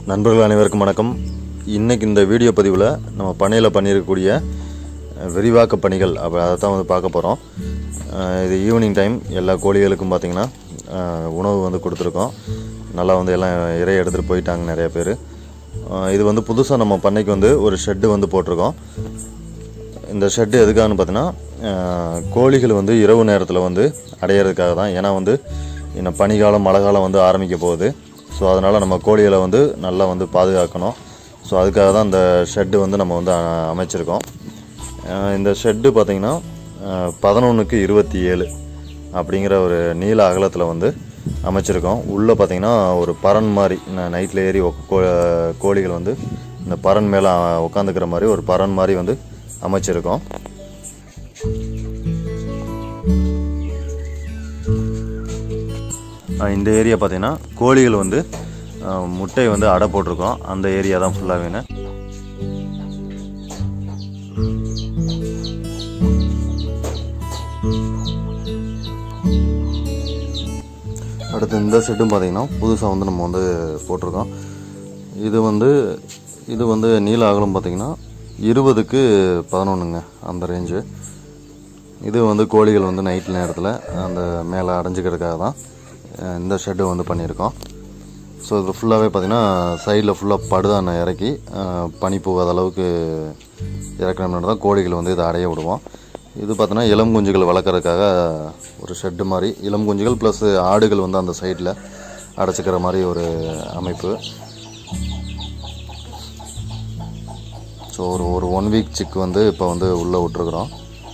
நண்பர்கள் அனைவருக்கும் வணக்கம் இன்னைக்கு இந்த வீடியோ பதிவில் நம்ம பண்ணையில் பண்ணியிருக்கக்கூடிய அஹ், விரிவாக்க பணிகள் அப்போ அதை தான் வந்து பார்க்க போகிறோம் இது ஈவினிங் டைம் எல்லா கோழிகளுக்கும் பார்த்திங்கன்னா அஹ், உணவு வந்து கொடுத்துருக்கோம் நல்லா வந்து எல்லாம் இறைய எடுத்துகிட்டு போயிட்டாங்க நிறைய பேர் இது வந்து புதுசாக நம்ம பண்ணைக்கு வந்து ஒரு ஷெட்டு வந்து போட்டிருக்கோம் இந்த ஷெட்டு எதுக்காகன்னு பார்த்தீங்கன்னா அஹ், கோழிகள் வந்து இரவு நேரத்தில் வந்து அடையிறதுக்காக தான் ஏன்னா வந்து இன்னும் பனிக்காலம் மழை காலம் வந்து ஆரம்பிக்க போகுது ஸோ அதனால் நம்ம கோழிகளை வந்து நல்லா வந்து பாதுகாக்கணும் ஸோ அதுக்காக தான் இந்த ஷெட்டு வந்து நம்ம வந்து அஹ், அமைச்சிருக்கோம் அஹ், இந்த ஷெட்டு பார்த்திங்கன்னா பதினொன்றுக்கு இருபத்தி ஏழு அப்படிங்கிற ஒரு நீள அகலத்தில் வந்து அமைச்சிருக்கோம் உள்ளே பார்த்தீங்கன்னா ஒரு பறன் மாதிரி நைட்டில் ஏறி உக்க- கோ- கோழிகள் வந்து இந்த பறன் மேலே உட்காந்துக்கிற மாதிரி ஒரு பறன் மாதிரி வந்து அமைச்சிருக்கோம் அஹ் இந்த ஏரியா பார்த்தீங்கன்னா கோழிகள் வந்து அஹ், முட்டை வந்து அடை போட்டிருக்கோம் அந்த ஏரியா தான் ஃபுல்லாகவே அடுத்து இந்த செட்டும் பார்த்தீங்கன்னா புதுசாக வந்து நம்ம வந்து போட்டிருக்கோம் இது வந்து இது வந்து நீள அகலம் பார்த்தீங்கன்னா இருபதுக்கு பதினொன்றுங்க அந்த ரேஞ்சு இது வந்து கோழிகள் வந்து நைட் நேரத்தில் அந்த மேலே அடைஞ்சிக்கிறதுக்காக தான் அஹ், இந்த ஷெட்டு வந்து பண்ணியிருக்கோம் ஸோ இது ஃபுல்லாகவே பார்த்தீங்கன்னா சைடில் ஃபுல்லாக படுதானை இறக்கி அஹ், பனி போகாத அளவுக்கு இறக்கணும்னு தான் கோழிகள் வந்து இதை அடைய விடுவோம் இது பார்த்தோன்னா இளம் குஞ்சுகள் வளர்க்குறதுக்காக ஒரு ஷெட்டு மாதிரி இளம் குஞ்சுகள் ப்ளஸ் ஆடுகள் வந்து அந்த சைடில் அடைச்சிக்கிற மாதிரி ஒரு அமைப்பு ஸோ ஒரு ஒரு ஒன் வீக் சிக் வந்து இப்போ வந்து உள்ளே விட்டுருக்குறோம்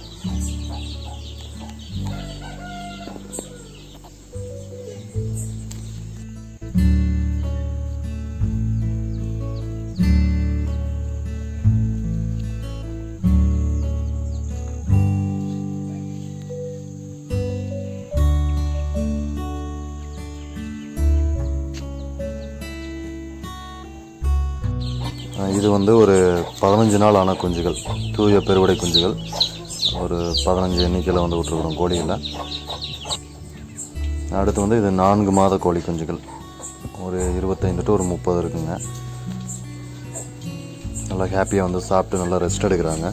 அஹ் இது வந்து ஒரு பதினஞ்சு நாள் ஆன குஞ்சுகள் தூய பெருவடை குஞ்சுகள் ஒரு பதினஞ்சு எண்ணிக்கையில் வந்து விட்டுருக்குறோம் கோழியில் அடுத்து வந்து இது நான்கு மாத கோழி குஞ்சுகள் ஒரு இருபத்தைந்து டு ஒரு முப்பது இருக்குங்க நல்லா ஹாப்பியாக வந்து சாப்பிட்டு நல்லா ரெஸ்ட் எடுக்கிறாங்க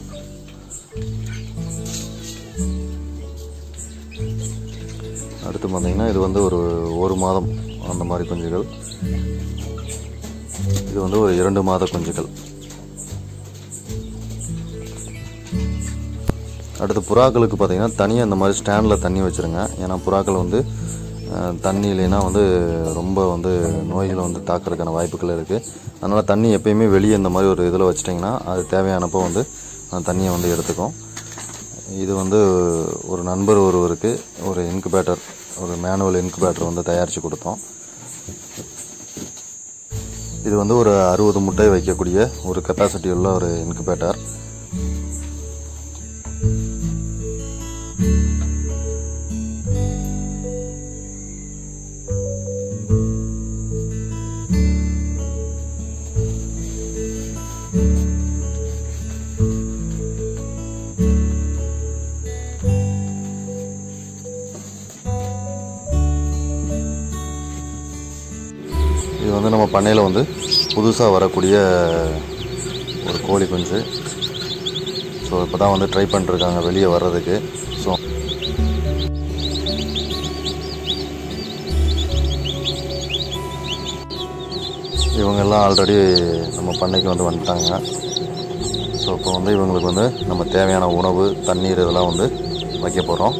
அடுத்து பார்த்தீங்கன்னா இது வந்து ஒரு ஒரு மாதம் அந்த மாதிரி குஞ்சுகள் இது வந்து ஒரு இரண்டு மாத குஞ்சுகள் அடுத்து புறாக்களுக்கு பார்த்தீங்கன்னா தனியாக இந்த மாதிரி ஸ்டாண்டில் தண்ணி வச்சுருங்க ஏன்னா புறாக்கள் வந்து அஹ், தண்ணி இல்லைன்னா வந்து ரொம்ப வந்து நோய்களை வந்து தாக்குறதுக்கான வாய்ப்புகள் இருக்குது அதனால் தண்ணி எப்பயுமே வெளியே இந்த மாதிரி ஒரு இதில் வச்சிட்டிங்கன்னா அது தேவையானப்போ வந்து அந்த தண்ணியை வந்து எடுத்துக்கும் இது வந்து ஒரு நண்பர் ஒருவருக்கு ஒரு இன்குபேட்டர் ஒரு மேனுவல் இன்குபேட்டர் வந்து தயாரித்து கொடுத்தோம் இது வந்து ஒரு அறுபது முட்டை வைக்கக்கூடிய ஒரு கெப்பாசிட்டி உள்ள ஒரு இன்குபேட்டர் இது வந்து நம்ம பண்ணையில் வந்து புதுசாக வரக்கூடிய ஒரு கோழி குஞ்சு ஸோ இப்போ தான் வந்து ட்ரை பண்ணிருக்காங்க வெளியே வர்றதுக்கு ஸோ இவங்கெல்லாம் ஆல்ரெடி நம்ம பண்ணைக்கு வந்து வந்துட்டாங்க ஸோ இப்போ வந்து இவங்களுக்கு வந்து நம்ம தேவையான உணவு தண்ணீர் இதெல்லாம் வந்து வைக்க போகிறோம்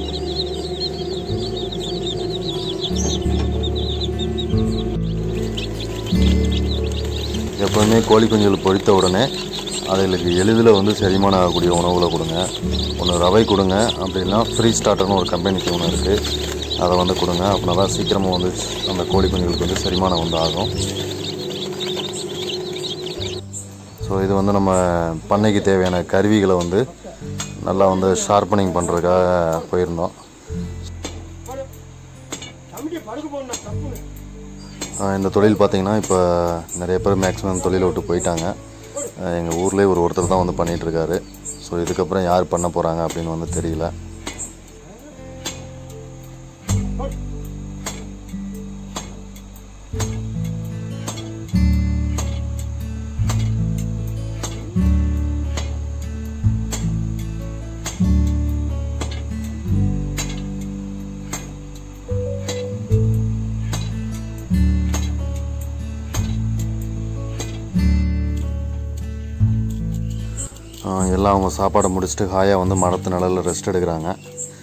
எப்போவுமே கோழி குஞ்சுகள் பொரித்த உடனே அதுகளுக்கு எளிதில் வந்து செரிமானம் ஆகக்கூடிய உணவுகளை கொடுங்க ஒன்று ரவை கொடுங்க அப்படின்னா ஃப்ரீ ஸ்டார்டர்னு ஒரு கம்பெனிக்கு ஒன்று இருக்குது அதை வந்து கொடுங்க அப்படின்னா தான் சீக்கிரமாக வந்து அந்த கோழி குஞ்சுகளுக்கு வந்து செரிமானம் வந்து ஆகும் ஸோ இது வந்து நம்ம பண்ணைக்கு தேவையான கருவிகளை வந்து நல்லா வந்து ஷார்ப்பனிங் பண்ணுறதுக்காக போயிருந்தோம் ஆஹ் இந்த தொழில் பார்த்தீங்கன்னா இப்போ நிறைய பேர் மேக்ஸிமம் தொழிலை விட்டு போயிட்டாங்க எங்கள் ஊர்லேயே ஒரு ஒருத்தர் தான் வந்து பண்ணிட்டு இருக்காரு ஸோ இதுக்கப்புறம் யார் பண்ண போகிறாங்க அப்படின்னு வந்து தெரியல ஆஹ் எல்லாம் அவங்க சாப்பாடை முடிச்சுட்டு ஹாயாக வந்து மரத்து நிழல்ல ரெஸ்ட் எடுக்கிறாங்க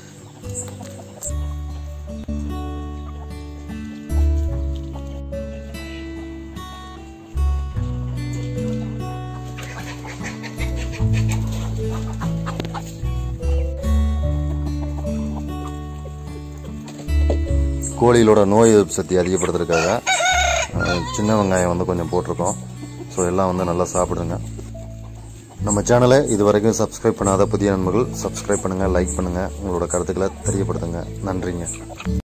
கோழிகளோட நோய் எதிர்ப்பு சக்தி அதிகப்படுத்துறதுக்காக அஹ், சின்ன வெங்காயம் வந்து கொஞ்சம் போட்டிருக்கோம் ஸோ எல்லாம் வந்து நல்லா சாப்பிடுங்க நம்ம சேனலை இது வரைக்கும் சப்ஸ்கிரைப் பண்ணாத புதிய நண்பர்கள் சப்ஸ்கிரைப் பண்ணுங்கள் லைக் பண்ணுங்கள் உங்களோட கருத்துக்களை தெரியப்படுத்துங்க நன்றிங்க